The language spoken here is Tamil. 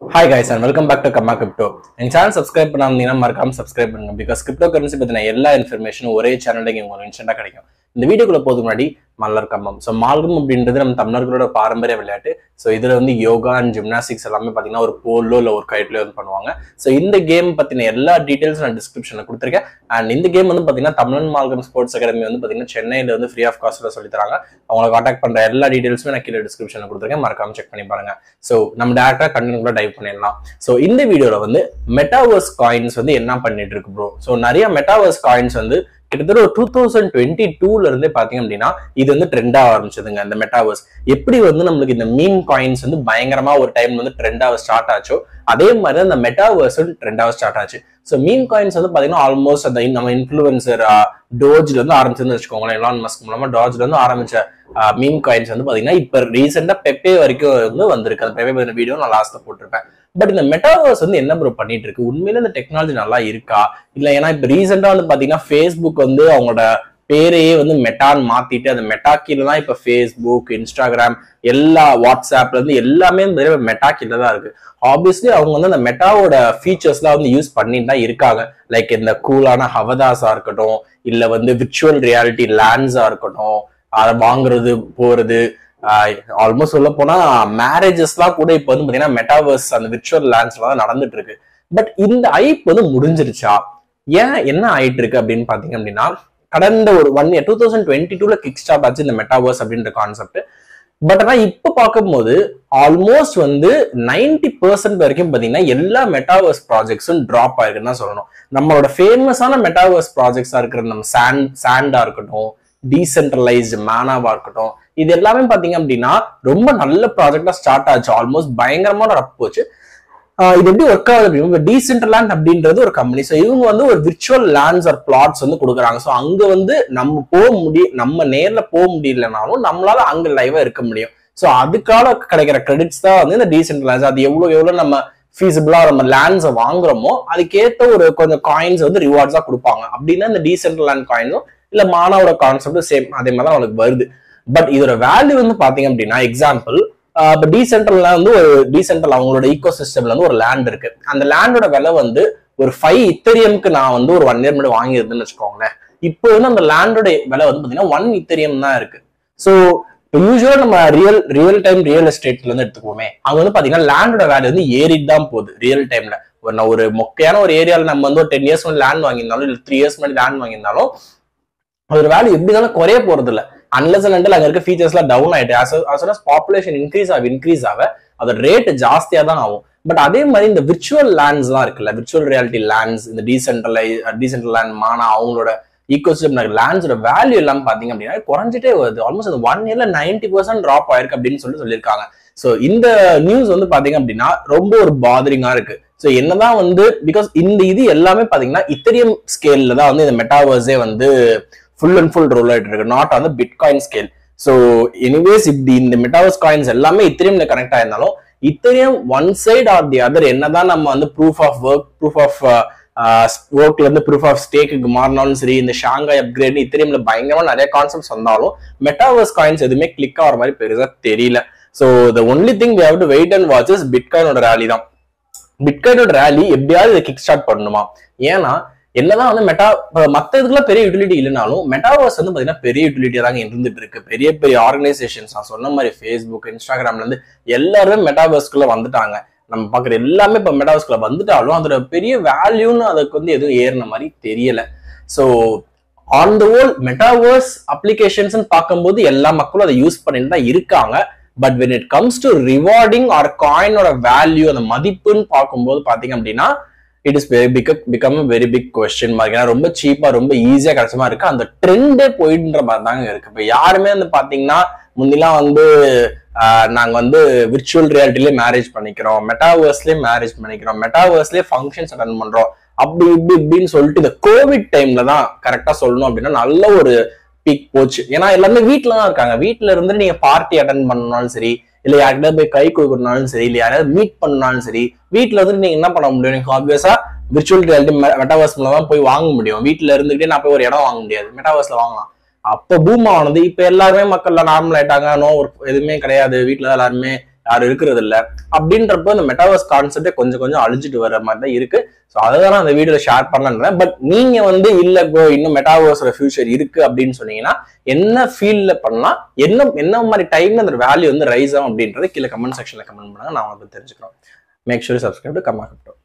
hi guys and welcome back to Gamma crypto எங்க சேனல் சப்ஸ்கிரைப் பண்ணாமீங்கன்னா மறக்காம சப்ஸ்கிரைப் பண்ணுங்க பிகாஸ் கிரிப்டோ கரன்சி பத்தின எல்லா இன்ஃபர்மேஷனும் ஒரே சேனல்ல இங்க உங்களுக்கு இன்ஸ்டன்டா கிடைக்கும் இந்த வீடியோக்குள்ள போதுக்கு முன்னாடி மல்லர் கம்பம் ஸோ மால்கம் அப்படின்றது நம்ம தமிழர்களோட பாரம்பரிய விளையாட்டு ஸோ இதுல வந்து யோகா அண்ட் ஜிம்னாஸ்டிக்ஸ் எல்லாமே பாத்தீங்கன்னா ஒரு போலோ இல்லை ஒரு கைட்லயோ வந்து பண்ணுவாங்க ஸோ இந்த கேம் பத்தின எல்லா டீடைல்ஸ் நான் டிஸ்கிரிப்ஷன்ல கொடுத்துருக்கேன் அண்ட் இந்த கேம் வந்து பாத்தீங்கன்னா தமிழன் மால்கம் ஸ்போர்ட்ஸ் அகாடமி வந்து பாத்தீங்கன்னா சென்னையில வந்து ஃப்ரீ ஆஃப் காஸ்ட்ல சொல்லி தராங்க அவங்களை காண்டாக்ட் பண்ற எல்லா டீடைல்ஸுமே நான் கீழே டிஸ்கிரிப்ஷன்ல கொடுத்துருக்கேன் மறக்காம செக் பண்ணி பாருங்க ஸோ நம்ம டேரக்டா கண்டென்ட் கூட டைவ் பண்ணிடலாம் ஸோ இந்த வீடியோல வந்து மெட்டாவர்ஸ் காயின்ஸ் வந்து என்ன பண்ணிட்டு இருக்கு ப்ரோ ஸோ நிறைய மெட்டாவர்ஸ் காயின்ஸ் வந்து கிட்டத்தட்ட ஒரு டூ தௌசண்ட் டுவெண்ட்டி டூல இருந்தே பாத்தீங்க அப்படின்னா இது வந்து ட்ரெண்ட் ஆக ஆரம்பிச்சதுங்க இந்த மெட்டாவர்ஸ் எப்படி வந்து நம்மளுக்கு இந்த மீன் காயின்ஸ் வந்து பயங்கரமா ஒரு டைம் வந்து ட்ரெண்ட் ஆக ஸ்டார்ட் ஆச்சோ அதே மாதிரி தான் இந்த மெட்டாவர்ஸ் ட்ரெண்ட் ஆக ஸ்டார்ட் ஆச்சு ஸோ மீன் காயின்ஸ் வந்து பாத்தீங்கன்னா ஆல்மோஸ்ட் அந்த நம்ம இன்ஃபுளுசர் டோஜ்ல இருந்து ஆரம்பிச்சதுன்னு வச்சுக்கோங்களேன் எலான் மஸ்க் மூலமா டாஜ்ல இருந்து ஆரம்பிச்ச மீன் காயின்ஸ் வந்து பாத்தீங்கன்னா இப்ப ரீசெண்டா பெப்பே வரைக்கும் வந்து வந்திருக்கு அந்த பெப்பே பத்தின வீடியோ நான் லாஸ்ட்ல போட்டிருப்பேன் பட் இந்த மெட்டாவர்ஸ் வந்து என்ன ப்ரோ பண்ணிட்டு இருக்கு உண்மையில இந்த டெக்னாலஜி நல்லா இருக்கா இல்ல ஏன்னா இப்ப ரீசெண்டா வந்து பாத்தீங்கன்னா ஃபேஸ்புக் வந்து அவங்களோட பேரையே வந்து மெட்டான்னு மாத்திட்டு அந்த மெட்டா கீழ தான் இப்ப ஃபேஸ்புக் இன்ஸ்டாகிராம் எல்லா வாட்ஸ்அப்ல இருந்து எல்லாமே மெட்டா கீழ தான் இருக்கு ஆப்வியஸ்லி அவங்க வந்து அந்த மெட்டாவோட ஃபீச்சர்ஸ்லாம் வந்து யூஸ் பண்ணிட்டு தான் இருக்காங்க லைக் இந்த கூலான ஹவதாஸா இருக்கட்டும் இல்ல வந்து விர்ச்சுவல் ரியாலிட்டி லேண்ட்ஸா இருக்கட்டும் அதை வாங்குறது போறது ஆல்மோஸ்ட் சொல்ல போனா மேரேஜஸ்லாம் கூட இப்போ வந்து பாத்தீங்கன்னா மெட்டாவர்ஸ் அந்த விர்ச்சுவல் லேண்ட்ஸ்ல தான் நடந்துட்டு இருக்கு பட் இந்த ஐப் வந்து முடிஞ்சிருச்சா ஏன் என்ன ஆயிட்டு இருக்கு அப்படின்னு பாத்தீங்க அப்படின்னா கடந்த ஒரு one year two thousand twenty டூல கிக் ஸ்டார்ட் ஆச்சு இந்த மெட்டாவர்ஸ் அப்படின்ற கான்செப்ட் பட் ஆனா இப்ப பார்க்கும்போது ஆல்மோஸ்ட் வந்து நைன்டி பர்சன்ட் வரைக்கும் பாத்தீங்கன்னா எல்லா மெட்டாவர்ஸ் ப்ராஜெக்ட்ஸும் ட்ராப் ஆயிருக்குன்னு தான் சொல்லணும் நம்மளோட ஃபேமஸான மெட்டாவர்ஸ் ப்ராஜெக்ட்ஸா இருக்கிற நம்ம சாண்ட் சாண்டா இருக்கட்டும் டீசென்ட்ரலைஸ்டு மேனாவா இருக்கட்டும் இது எல்லாமே பாத்தீங்க அப்படின்னா ரொம்ப நல்ல ப்ராஜெக்டா ஸ்டார்ட் ஆச்சு ஆல்மோஸ்ட் பயங்கரமான ரப் போச்சு இது எப்படி ஒர்க் ஆகுது அப்படின்னா டீசென்ட்ரலேண்ட் அப்படின்றது ஒரு கம்பெனி ஸோ இவங்க வந்து ஒரு விர்ச்சுவல் லேண்ட்ஸ் ஆர் பிளாட்ஸ் வந்து கொடுக்குறாங்க ஸோ அங்க வந்து நம்ம போக முடியும் நம்ம நேர்ல போக முடியலனாலும் நம்மளால அங்க லைவா இருக்க முடியும் ஸோ அதுக்காக கிடைக்கிற கிரெடிட்ஸ் தான் வந்து இந்த டீசென்ட்ரலைஸ் அது எவ்வளவு எவ்வளவு நம்ம ஃபீஸிபிளா நம்ம லேண்ட்ஸை வாங்குறோமோ அதுக்கேற்ற ஒரு கொஞ்சம் காயின்ஸ் வந்து ரிவார்ட்ஸா கொடுப்பாங்க அப்படின்னா இந்த டீசென்ட்ரல் லேண்ட் காயின்ஸும் இல்ல மானாவோட கான்செப்டும் சேம் அதே மாதிரி தான் அவனுக்கு வருது பட் இதோட வேல்யூ வந்து பாத்தீங்க அப்படின்னா எக்ஸாம்பிள் இப்போ டீசென்ட்ரல்ல வந்து ஒரு டீசென்ட்ரல் அவங்களோட ஈகோ சிஸ்டம்ல வந்து ஒரு லேண்ட் இருக்கு அந்த லேண்டோட விலை வந்து ஒரு ஃபைவ் இத்தரியம்க்கு நான் வந்து ஒரு ஒன் இயர் முன்னாடி வாங்கியிருந்தேன்னு வச்சுக்கோங்களேன் இப்போ வந்து அந்த லேண்டோட விலை வந்து பாத்தீங்கன்னா ஒன் இத்தரியம் தான் இருக்கு ஸோ இப்போ யூஸ்வலா நம்ம ரியல் ரியல் டைம் ரியல் எஸ்டேட்ல இருந்து எடுத்துக்குவோமே அங்க வந்து பாத்தீங்கன்னா லேண்டோட வேல்யூ வந்து ஏறிட்டு தான் போகுது ரியல் டைம்ல ஒரு ஒரு மொக்கையான ஒரு ஏரியால நம்ம வந்து ஒரு டென் இயர்ஸ் முன்னாடி லேண்ட் வாங்கியிருந்தாலும் இல்லை த்ரீ இயர்ஸ் முன்னாடி லேண்ட் வாங்கியிருந்தாலும் அதோட வேல்யூ எப்படி இருந்தாலும் குறைய போறது இல்லை அன்லஸ் அண்ட் அங்க இருக்க ஃபீச்சர்ஸ்லாம் டவுன் ஆயிட்டு அஸ் பாப்புலேஷன் இன்க்ரீஸ் ஆக இன்க்ரீஸ் ஆக அதோட ரேட் ஜாஸ்தியா தான் ஆகும் பட் அதே மாதிரி இந்த விர்ச்சுவல் லேண்ட்ஸ் எல்லாம் இருக்குல்ல விர்ச்சுவல் ரியாலிட்டி லேண்ட்ஸ் இந்த டீசென்ட்ரலை டீசென்ட்ரல் லேண்ட் மானா அவங்களோட ஈகோசிஸ்டம் லேண்ட்ஸோட வேல்யூ எல்லாம் பாத்தீங்க அப்படின்னா குறைஞ்சிட்டே வருது ஆல்மோஸ்ட் அந்த ஒன் இயர்ல நைன்டி பர்சன்ட் ட்ராப் ஆயிருக்கு அப்படின்னு சொல்லி சொல்லியிருக்காங்க ஸோ இந்த நியூஸ் வந்து பாத்தீங்க அப்படின்னா ரொம்ப ஒரு பாதரிங்கா இருக்கு ஸோ என்னதான் வந்து பிகாஸ் இந்த இது எல்லாமே பாத்தீங்கன்னா இத்தரியம் ஸ்கேல்ல தான் வந்து இந்த மெட்டாவர்ஸே வந்து ஃபுல் அண்ட் ஃபுல் ரோல் ஆயிட்டு இருக்கு not on bitcoin scale so anyways இப்படி இந்த மெட்டாவர்ஸ் காயின்ஸ் எல்லாமே இத்தரியம்ல கனெக்ட் ஆயிருந்தாலும் Ethereum one side or the other என்னதான் நம்ம வந்து proof of work proof of ஒர்க்ல இருந்து ப்ரூஃப் ஆஃப் ஸ்டேக்கு மாறினாலும் சரி இந்த ஷாங்காய் அப்கிரேட் இத்தரியம்ல பயங்கரமா நிறைய கான்செப்ட்ஸ் வந்தாலும் மெட்டாவர்ஸ் காயின்ஸ் எதுவுமே கிளிக் ஆகிற மாதிரி பெருசா தெரியல so the only thing we have to wait and watches பிட்காயினோட ரேலி தான் பிட்காயினோட ரேலி எப்படியாவது இதை கிக் ஸ்டார்ட் பண்ணணுமா ஏன்னா என்னதான் வந்து மெட்டா மத்த இதுக்குலாம் பெரிய யூட்டிலிட்டி இல்லைனாலும் மெட்டாவர்ஸ் வந்து பாத்தீங்கன்னா பெரிய யூட்டிலிட்டியா தாங்க இருந்துட்டு இருக்கு பெரிய பெரிய ஆர்கனைசேஷன்ஸ் நான் சொன்ன மாதிரி ஃபேஸ்புக் இன்ஸ்டாகிராம்ல இருந்து எல்லாருமே மெட்டாவர்ஸ்குள்ள வந்துட்டாங்க நம்ம பாக்குற எல்லாமே இப்ப மெட்டாவர்ஸ்குள்ள வந்துட்டாலும் அதோட பெரிய வேல்யூன்னு அதுக்கு வந்து எதுவும் ஏறின மாதிரி தெரியல so on the whole metaverse applications பார்க்கும்போது எல்லா மக்களும் அதை யூஸ் பண்ணிட்டு தான் இருக்காங்க but when it comes to rewarding or காயினோட வேல்யூ அந்த மதிப்புன்னு பார்க்கும்போது பாத்தீங்க அப்படின்னா it is very big become very big question mark ஏன்னா ரொம்ப சீப்பா ரொம்ப ஈஸியா கிடைச்ச மாதிரி இருக்கு அந்த ட்ரெண்டே போயிடுன்ற மாதிரி தாங்க இருக்கு இப்ப யாருமே வந்து பாத்தீங்கன்னா முந்திலாம் வந்து நாங்க வந்து விர்ச்சுவல் ரியாலிட்டிலே மேரேஜ் பண்ணிக்கிறோம் மெட்டாவர்ஸ்லயே மேரேஜ் பண்ணிக்கிறோம் மெட்டாவர்ஸ்லயே ஃபங்க்ஷன்ஸ் அட்டன் பண்றோம் அப்படி இப்படி இப்படின்னு சொல்லிட்டு இந்த கோவிட் டைம்ல தான் கரெக்டா சொல்லணும் அப்படின்னா நல்ல ஒரு பீக் போச்சு ஏன்னா எல்லாமே வீட்டுல தான் இருக்காங்க வீட்டுல இருந்து நீங்க பார்ட்டி அட்டன் பண்ணனாலும் சரி இல்ல யார்கிட்ட போய் கை கொடுக்கறனாலும் சரி இல்ல யாராவது மீட் பண்ணாலும் சரி வீட்டுல இருந்து நீங்க என்ன பண்ண முடியும் நீங்க ஆப்வியஸா விர்ச்சுவல் ரியாலிட்டி மெட்டாவர்ஸ் மூலமா போய் வாங்க முடியும் வீட்டுல இருந்துகிட்டே நான் போய் ஒரு இடம் வாங்க முடியாது மெட்டாவர்ஸ்ல வாங்கலாம் அப்ப பூம் ஆனது இப்ப எல்லாருமே மக்கள் நார்மல் ஆயிட்டாங்க நோ ஒரு எதுவுமே கிடையாது வீட்டுல எல்லாருமே யாரும் இருக்கிறது இல்ல அப்படின்றப்போ இந்த மெட்டாவர்ஸ் கான்செப்டே கொஞ்சம் கொஞ்சம் அழிஞ்சிட்டு வர மாதிரி தான் இருக்கு ஸோ அதை தான் நான் அந்த வீடியோல ஷேர் பண்ணலான்றேன் பட் நீங்க வந்து இல்ல ப்ரோ இன்னும் மெட்டாவர்ஸோட ஃபியூச்சர் இருக்கு அப்படின்னு சொன்னீங்கன்னா என்ன ஃபீல்ட்ல பண்ணலாம் என்ன என்ன மாதிரி டைம்ல அந்த வேல்யூ வந்து ரைஸ் ஆகும் அப்படின்றத கீழே கமெண்ட் செக்ஷன்ல கமெண்ட் பண்ணுங்க நான் உங்களுக்கு தெரிஞ்சுக்கிறோம் make sure subscribe to Gamma crypto